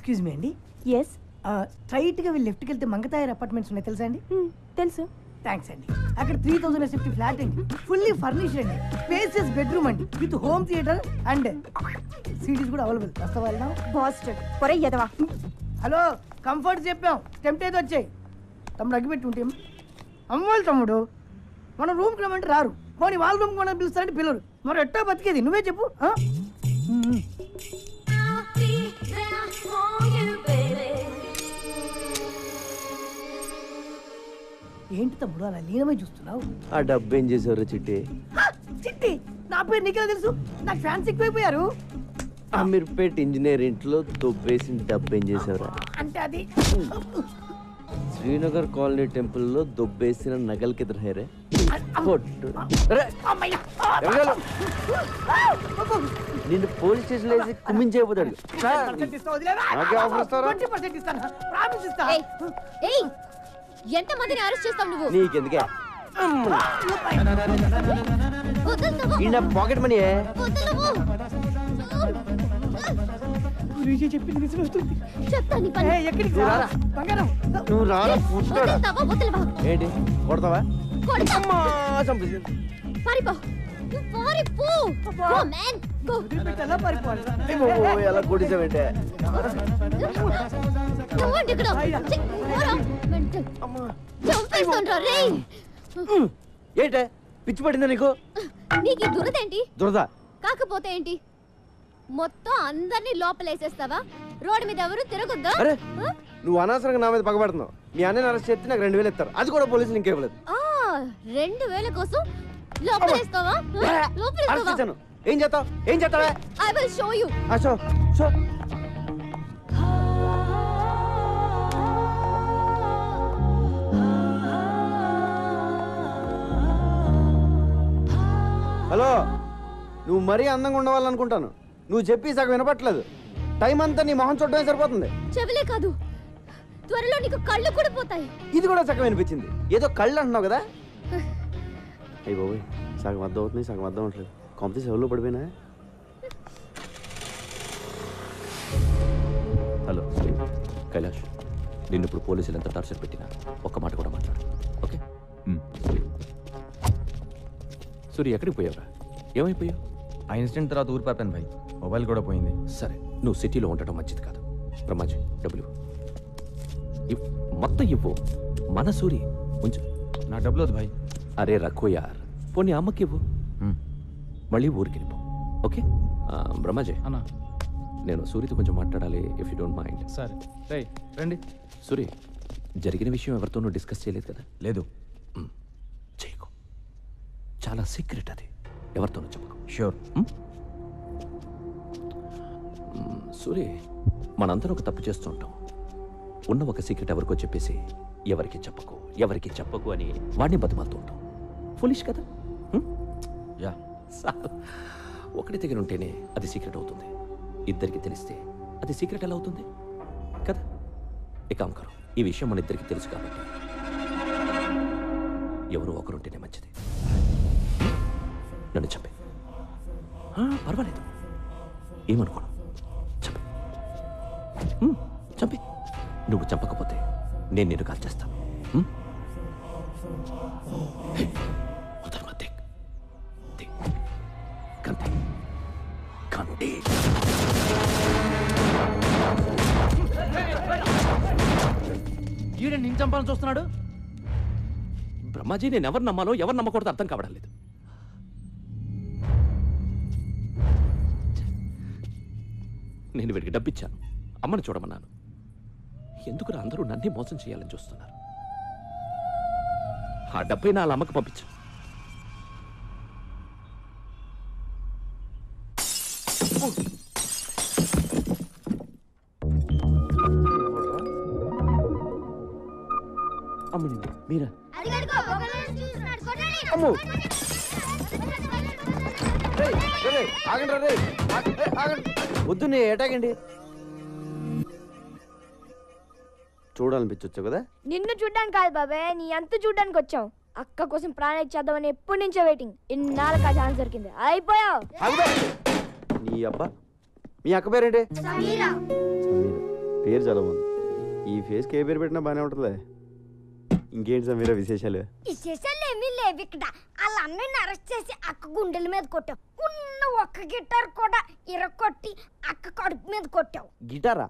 Excuse me అండి yes straight గా వీళ్ళు లెఫ్ట్కి వెళ్తే మంగతాయర్ అపార్ట్మెంట్స్ ఉన్నాయి తెలుసా అండి తెలుసు థ్యాంక్స్ అండి అక్కడ త్రీ థౌసండ్ ఎస్ఎఫ్టీ ఫ్లాట్ అండి ఫుల్లీ ఫర్నిష్డ్ అండి స్పేసియస్ బెడ్రూమ్ అండి with home theatre and cities కూడా అవైలబుల్ వస్తావా వెళ్దాం బాస్టర్ పొరే ఎదవా హలో కంఫర్ట్ చెప్పాం టెంప్ట్ అయితే వచ్చాయి తమ్ముడు అగ్గిపెట్టి ఉంటే అమ్మోళ్ళు తమ్ముడు మన రూమ్కి రమ్మంటే రారు పోనీ వాళ్ళ రూమ్కి మనం పిలుస్తారంటే పిల్లరు మరి ఎట్టా బతికేది నువ్వే చెప్పు ఆ? మ్మ్. ఏంటి తమ్ముడు అలా లీనమై చూస్తున్నావు ఆ డబ్బు ఏం చేసేవారు చిట్టి హా! చిట్టి నా పేరు నీకెలా తెలుసు నాకు ఫ్యాన్స్ ఎక్కువైపోయారు అమీర్పేట్ ఇంజనీర్ ఇంట్లో దొబ్బేసిన డబ్బు ఏం చేసేవారా అంటే అది శ్రీనగర్ కాలనీ టెంపుల్లో దొబ్బేసిన నగలకి ఇద్దరు హేరే కొట్టు రే, అమ్మయ్య! ఎరగాలు. నిన్ను పోలీస్ స్టేషన్ వేసి కుమ్మించేయబోతాడు పర్సెంట్ ఇస్తా వదిలేవా? నాకే ఆఫర్ ఇస్తారా? 20% ఇస్తాను ప్రామిస్ ఇస్తా ఏయ్ ఏయ్ ఎంత మందిని అరెస్ట్ చేస్తావు నువ్వు నీకెందుకే వదులుతావా? ఈ నా పాకెట్ మనీ వదలవు. గురించి చెప్పింది నిజమవుతుంది చెప్తా నీ ఏ, పని ఎక్కడికి నువ్వు రారా. బంగారం నువ్వు రారా పుస్తాడా వదులుతావా వదలవా ఏంటి కొడతావా కొడతా అమ్మా చంపేసింది పారిపో నువ్వు పారిపో గో మ్యాన్ గో వదిలిపెట్టి ఎలా పారిపోవాలి ఓ, ఎలా కొట్టేసావంటే నువ్వండి ఇక్కడ ఛీ, పోరా. మెంటల్. చంపేస్తుండ్రా రేయ్ ఏంటే పిచ్చి పడిందా నీకు నీకు ఈ దురదేంటి దురద కాకపోతే ఏంటి మొత్తం అందరినీ లోపలేసేస్తావా రోడ్డు మీద ఎవరు తిరగొద్దా అరే ఆ? నువ్వు అనవసరంగా నా మీద పగబడుతున్నావు మీ అన్నని అరెస్ట్ చేస్తే నాకు రెండు వేలు ఇస్తారు అది కూడా పోలీసులు ఇంకేవ్వలేదు ఆ, రెండు వేల కోసం లోపలేస్తావా ఆ? అరెస్ట్ లోపలేస్తావా చేశాను ఏం చేస్తావు ఏం చేస్తావా ఐ విల్ షో యూ ఆ, షో షో హలో నువ్వు మరీ అందంగా ఉండవాలనుకుంటాను నువ్వు చెప్పి సగం వినపట్లేదు టైం అంతా నీ మొహం చూడడమే సరిపోతుంది చెవిలే కాదు త్వరలో నీకు కళ్ళు కూడా పోతాయి ఇది కూడా సగం వినిపించింది ఏదో కళ్ళు అంటున్నావు కదా అయ్యి బాబోయ్ సగం అర్థం అవుతుంది సగం అర్థం అవట్లేదు కాంపిటీషన్ ఎవరిలో పడిపోయినా హలో కైలాష్ నిన్ను ఇప్పుడు పోలీసులు ఎంత టార్చర్ పెట్టినా ఒక్క మాట కూడా మాట్లాడు ఓకే సూర్య ఎక్కడికి పోయావురా ఏమైపోయావు ఆ ఇన్సిడెంట్ తర్వాత ఊరు పాపాను భాయ్ మొబైల్ కూడా పోయింది సరే నువ్వు సిటీలో ఉండటం మంచిది కాదు బ్రహ్మాజీ డబ్బులు ఇవ్- మొత్తం ఇవ్వు మన సూరి ఉంచు నా డబ్బులు వద్దు భాయ్ అరే రఖో యార్ పోనీ అమ్మకి ఇవ్వు మ్. మళ్ళీ ఊరికి వెళ్ళిపో ఓకే ఆ, బ్రహ్మాజీ అన్నా నేను సూరితో కొంచెం మాట్లాడాలి ఇఫ్ యూ డోంట్ మైండ్ సరే రేయ్ రండి సూరి జరిగిన విషయం ఎవరితోనూ డిస్కస్ చేయలేదు కదా లేదు చేయకు చాలా సీక్రెట్ అది ఎవరితోనూ చెప్పకు షూర్ మ్, సూరి మనందరం ఒక తప్పు చేస్తూ ఉంటాం ఉన్న ఒక సీక్రెట్ ఎవరికో చెప్పేసి ఎవరికి చెప్పకు ఎవరికి చెప్పకు అని వాడిని బతిమాలుతూ ఉంటాం ఫులిష్ కదా మ్? యా సార్ ఒకటి దగ్గర ఉంటేనే అది సీక్రెట్ అవుతుంది ఇద్దరికి తెలిస్తే అది సీక్రెట్ ఎలా అవుతుంది కదా ఇక అంకరు ఈ విషయం మన ఇద్దరికి తెలుసు కాబట్టి ఎవరు ఒకరుంటేనే మంచిది నన్ను చంపే ఆ, పర్వాలేదు ఏమనుకోను చంపే హ్మ్, చంపే నువ్వు చంపకపోతే నేను నిన్ను కాల్ చేస్తాను హ్మ్? హే, ఉదర్ మత్ దేక్. దేక్. కంటే కంటే ఈడ నేను చంపాలని చూస్తున్నాడు బ్రహ్మాజీ నేను ఎవరు నమ్మాలో ఎవరు నమ్మకూడదు అర్థం కావడం లేదు నేను వీడికి డబ్బిచ్చాను అమ్మని చూడమన్నాను ఎందుకు అందరూ నన్నే మోసం చేయాలని చూస్తున్నారు ఆ డబ్బై నా వాళ్ళ అమ్మకి పంపించు అమ్మని మీరా అమ్మో రేయ్, రేయ్, రేయ్, ఆగండి రా, రేయ్. ఆగ- రేయ్, ఆగండి. వద్దు నీ ఏటాగండి చూడాలనిపించవచ్చు కదా నిన్ను చూడ్డానికి కాదు బాబాయ్ నీ అంత చూడ్డానికి వచ్చాం అక్క కోసం ప్రాణం ఇచ్చేద్దామని ఎప్పటి నుంచో వెయిటింగ్ ఇన్నాళ్ళకి ఆ ఛాన్స్ దొరికింది అయిపోయావు ఆగుబే. నీ అబ్బా మీ అక్క పేరేంటి సమీర పేరు చాలా బాగుంది ఈ ఫేస్కి ఏ పేరు పెట్టినా బాగానే ఉంటుందిలే ఇంకేంటి సమీర విశేషాలు విశేషాలు ఏమీ లేవు ఇక్కడ వాళ్ళ అన్నయ్యని అరెస్ట్ చేసి అక్క గుండెల మీద కొట్టావు ఉన్న ఒక్క గిటార్ కూడా ఇరగొట్టి అక్క కడుపు మీద కొట్టావు గిటారా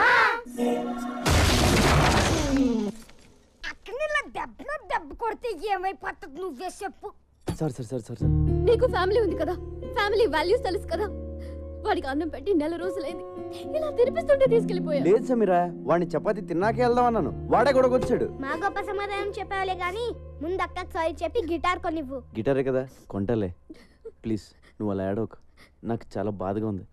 అక్కని ఇలా దెబ్బ మీద దెబ్బ కొడితే ఏమైపోతుంది నువ్వే చెప్పు sir sir sir sir sir నీకు ఫ్యామిలీ ఉంది కదా ఫ్యామిలీ వాల్యూస్ తెలుసు కదా వాడికి అన్నం పెట్టి నెల రోజులైంది ఇలా తినిపిస్తుంటే తీసుకెళ్లిపోయా లేదు సమీరా వాడిని చపాతి తిన్నాకే వెళ్దాం అన్నాను వాడే కూడా వచ్చాడు మా గొప్ప సమాధానం చెప్పావులే గాని ముందు అక్కకి సారీ చెప్పి గిటార్ కొనివ్వు గిటారే కదా కొంటలే ప్లీజ్ నువ్వు అలా ఏడవకు నాకు చాలా బాధగా ఉంది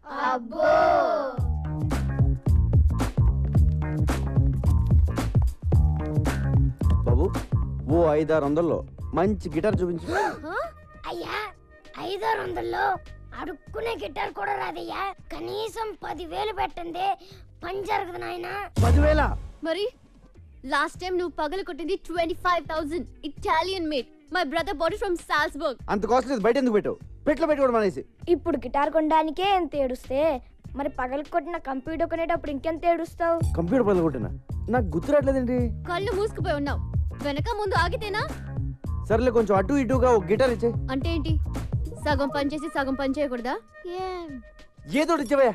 బాబు ఓ ఐదారు వందల్లో మంచి గిటార్ చూపించు అయ్యా ఐదారు వందల్లో అడుక్కునే గిటార్ కూడా రాదయ్యా కనీసం పదివేలు పెట్టండి పని జరగదు నాయనా పదివేల మరి లాస్ట్ టైం నువ్వు పగలు కొట్టింది twenty five thousand Italian made my brother body from Salzburg అంత కాస్ట్ లేదు బయట ఎందుకు పెట్టావు పెట్లో పెట్టుకోవడం అనేసి ఇప్పుడు గిటార్ కొనడానికే ఎంత ఏడుస్తే మరి పగలు కొట్టిన కంప్యూటర్ కొనేటప్పుడు ఇంకెంత ఏడుస్తావు కంప్యూటర్ పనులు కొట్టినా నాకు గుర్తురాట్లేదేంటి కళ్ళు మూసుకుపోయి ఉన్నావు వెనక ముందు ఆగితేనా సర్లే కొంచెం అటు ఇటుగా ఒక గిటార్ ఇచ్చే అంటే ఏంటి సగం పని చేసి సగం పని చేయకూడదా ఏం ఏదో ఒకటి ఇచ్చేవయ్యా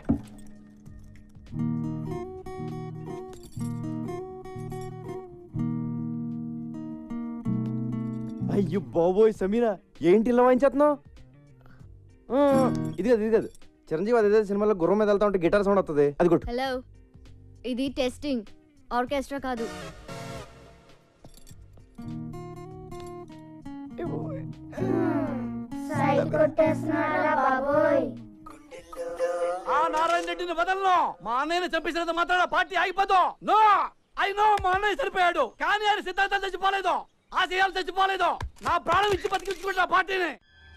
అయ్యో బాబోయ్ సమీరా ఏంటి ఇలా వాయించేస్తున్నావు ఆ, ఇది కాదు ఇది కాదు చిరంజీవి అదే సినిమాలో గుర్రం మీద వెళ్తా ఉంటే గిటార్ సౌండ్ వస్తుంది అది కొట్టు హలో ఇది టెస్టింగ్ ఆర్కెస్ట్రా కాదు ఆ నారాయణ రెడ్డిని వదలను మా అన్నయ్యని చంపేసినంత మాత్రాన పార్టీ ఆగిపోదు నో ఐ నో మా అన్నయ్య చనిపోయాడు కానీ ఆయన సిద్ధాంతం చచ్చిపోలేదు ఆశయాలు చచ్చిపోలేదు నా ప్రాణం ఇచ్చి బతికించుకుంటా పార్టీని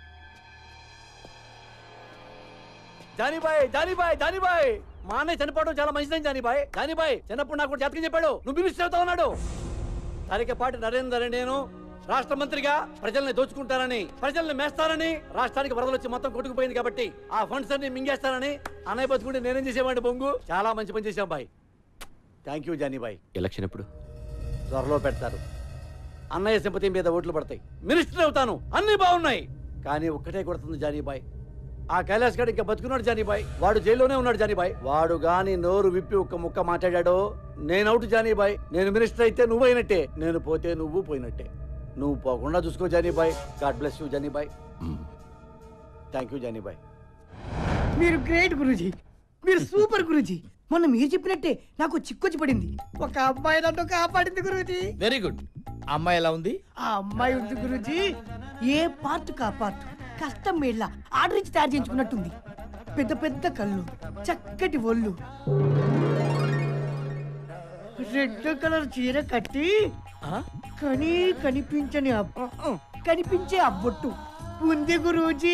జానీబాయ్ జానీబాయ్ జానీబాయ్ మా అన్నయ్య చనిపోవడం చాలా మంచిదని జానీబాయ్ జానీబాయ్ చిన్నప్పుడు నాకు కూడా జాతకం చెప్పాడు నువ్వు మినిస్టర్ అవుతా ఉన్నాడు తరికపాటి నరేందర్ నేను రాష్ట్ర మంత్రిగా ప్రజల్ని దోచుకుంటానని ప్రజల్ని మేస్తానని రాష్ట్రానికి వరదలు వచ్చి మొత్తం కొట్టుకుపోయింది కాబట్టి ఆ ఫండ్స్ అన్ని మింగేస్తానని అన్నయ్య బతుకుంటే నేనేం చేసేవాడిని బొంగు చాలా మంచి పని చేశాం బాయ్ థ్యాంక్ యూ జానీబాయ్ ఎలక్షన్ ఎప్పుడు త్వరలో పెడతారు అన్నయ్య సింపతి మీద ఓట్లు పడతాయి మినిస్టర్ అవుతాను అన్ని బాగున్నాయి కానీ ఒక్కటే కొడుతుంది జానీబాయ్ ఆ కైలాస్ గడ్ ఇంకా బతుకున్నాడు జానీబాయ్ వాడు జైల్లోనే ఉన్నాడు జానీబాయ్ వాడు గాని నోరు విప్పి ఒక్క ముక్క మాట్లాడాడో నేను అవుట్ జానీబాయ్ నేను మినిస్టర్ అయితే నువ్వు అయినట్టే నేను పోతే నువ్వు పోయినట్టే నువ్వు పోకుండా చూసుకో జానీబాయ్ గాడ్ బ్లెస్ యూ జానీబాయ్ మ్మ్. థ్యాంక్ యూ జానీబాయ్ మీరు గ్రేట్ గురూజీ మీరు సూపర్ గురూజీ మొన్న మీరు చెప్పినట్టే నాకు చిక్కొచ్చి పడింది ఒక అమ్మాయి నన్ను కాపాడింది గురూజీ వెరీ గుడ్ అమ్మాయి ఎలా ఉంది ఆ అమ్మాయి ఉంది గురూజీ ఏ పార్ట్ కా పార్ట్ కష్టం మేళ్ళ ఆర్డర్ ఇచ్చి తయారు చేయించుకున్నట్టుంది పెద్ద పెద్ద కళ్ళు చక్కటి ఒళ్ళు రెడ్ కలర్ చీర కట్టి కనీ కనిపించని అబ్బ కనిపించే అబ్బొట్టు ఉంది గురూజీ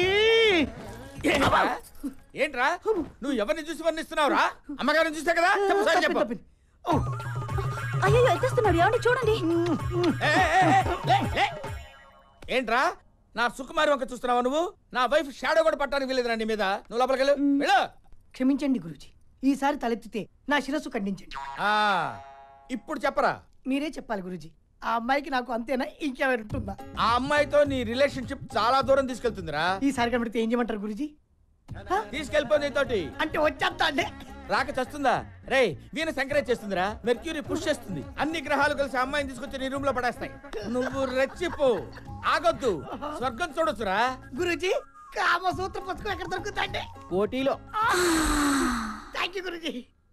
ఏంట్రా నువ్వు ఎవరిని చూసి వర్ణిస్తున్నావురా అమ్మగారిని చూసే కదా చెప్పు సార్ చెప్పు తప్పింది, తప్పింది. ఓ, అయ్యో ఎత్తేస్తున్నాడు ఏమండి చూడండి ఏ, ఏ, ఏ, లే, లే. ఏంట్రా నా సుకుమారి వంక చూస్తున్నావా నువ్వు నా వైఫ్ షాడో కూడా పట్టడానికి వెళ్ళేదిరా నీ మీద నువ్వు లోపలికి వెళ్ళు వెళ్ళు క్షమించండి గురూజీ ఈసారి తలెత్తితే నా శిరస్సు ఖండించండి ఆ, ఇప్పుడు చెప్పరా మీరే చెప్పాలి గురూజీ ఆ అమ్మాయికి నాకు అంతేనా ఇంకెవరు ఉంటుందా ఆ అమ్మాయితో నీ రిలేషన్షిప్ చాలా దూరం తీసుకెళ్తుందిరా ఈసారి కనబడితే ఏం చేయమంటారు గురూజీ హ? తీసుకెళ్ళిపో నీతోటి అంటే వచ్చేస్తా అంటే రాక చస్తుందా రే వీణ సంక్రేజ్ చేస్తుందిరా మెర్క్యూరీ పుష్ చేస్తుంది అన్ని గ్రహాలు కలిసి అమ్మాయిని తీసుకొచ్చి నీ రూమ్ లో పడేస్తాయి నువ్వు రెచ్చిపో ఆగొద్దు స్వర్గం చూడొచ్చురా గురూజీ కామసూత్ర పుస్తకం ఎక్కడ దొరుకుతాండి కోటిలో థ్యాంక్ యూ గురూజీ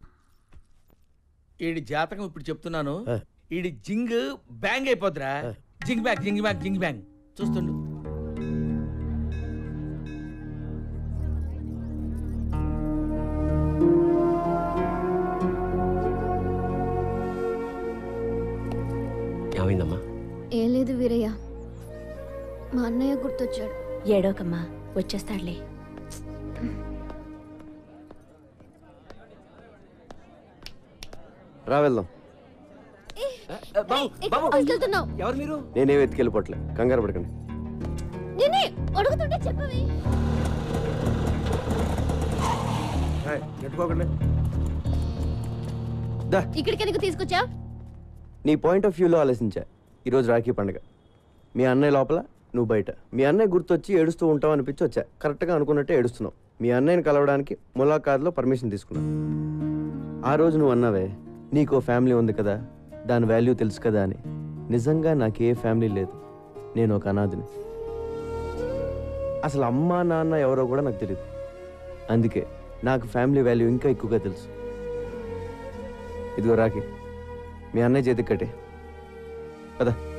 ఈడి జాతకం ఇప్పుడు చెప్తున్నాను ఈడి జింగ్ బ్యాంగ్ అయిపోద్దిరా జింగ్ బ్యాంగ్ జింగ్ బ్యాంగ్ జింగ్ బ్యాంగ్ చూస్తుండు ఏమైందమ్మా ఏం లేదు వీరయ్య మా అన్నయ్య గుర్తొచ్చాడు ఏడోకమ్మా వచ్చేస్తాడులే రా వెళ్దాం బాబు బాబు తీసుకెళ్తున్నావు ఎవరు మీరు నేనేం ఎత్తుకెళ్ళిపోవట్లే కంగారు పడకండి నేనే అడుగుతుంటే చెప్పవే నెట్టుకోకండి దా ఇక్కడికి ఎందుకు తీసుకొచ్చావు నీ పాయింట్ ఆఫ్ వ్యూలో ఆలోచించా ఈరోజు రాఖీ పండుగ మీ అన్నయ్య లోపల నువ్వు బయట మీ అన్నయ్య గుర్తొచ్చి ఏడుస్తూ ఉంటావు అనిపించి వచ్చా కరెక్ట్గా అనుకున్నట్టే ఏడుస్తున్నావు మీ అన్నయ్యని కలవడానికి ములాఖాత్లో పర్మిషన్ తీసుకున్నావు ఆ రోజు నువ్వు అన్నావే నీకో ఫ్యామిలీ ఉంది కదా దాని వాల్యూ తెలుసు కదా అని నిజంగా నాకు ఏ ఫ్యామిలీ లేదు నేను ఒక అనాథిని అసలు అమ్మా నాన్న ఎవరో కూడా నాకు తెలియదు అందుకే నాకు ఫ్యామిలీ వాల్యూ ఇంకా ఎక్కువగా తెలుసు ఇదిగో రాఖీ మీ అన్నయ్య చేతికి కట్టే పద